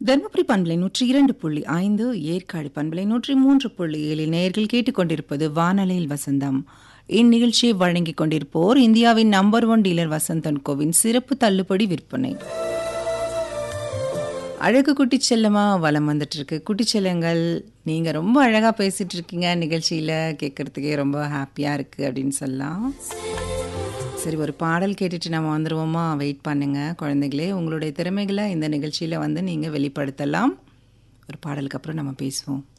தருமபுரி பண்பலை நூற்றி இரண்டு புள்ளி ஐந்து ஏற்காடு பண்பலை நூற்றி மூன்று புள்ளி ஏழில் நேயர்கள் கேட்டுக்கொண்டிருப்பது வானலையில் வசந்தம் இந்நிகழ்ச்சியை வழங்கிக் கொண்டிருப்போர் இந்தியாவின் நம்பர் ஒன் டீலர் வசந்தன் கோவின் சிறப்பு தள்ளுபடி விற்பனை அழகு குட்டி செல்லமா வலம் வந்துட்டு இருக்கு குட்டி செல்லங்கள் நீங்க ரொம்ப அழகா பேசிட்டு இருக்கீங்க நிகழ்ச்சியில கேட்கறதுக்கே ரொம்ப ஹாப்பியா இருக்கு அப்படின்னு சொல்லலாம் சரி ஒரு பாடல் கேட்டுட்டு நம்ம வந்துடுவோமா வெயிட் பண்ணுங்க குழந்தைகளே உங்களுடைய திறமைகளை இந்த நிகழ்ச்சியில் வந்து நீங்கள் வெளிப்படுத்தலாம் ஒரு பாடலுக்கு அப்புறம் நம்ம பேசுவோம்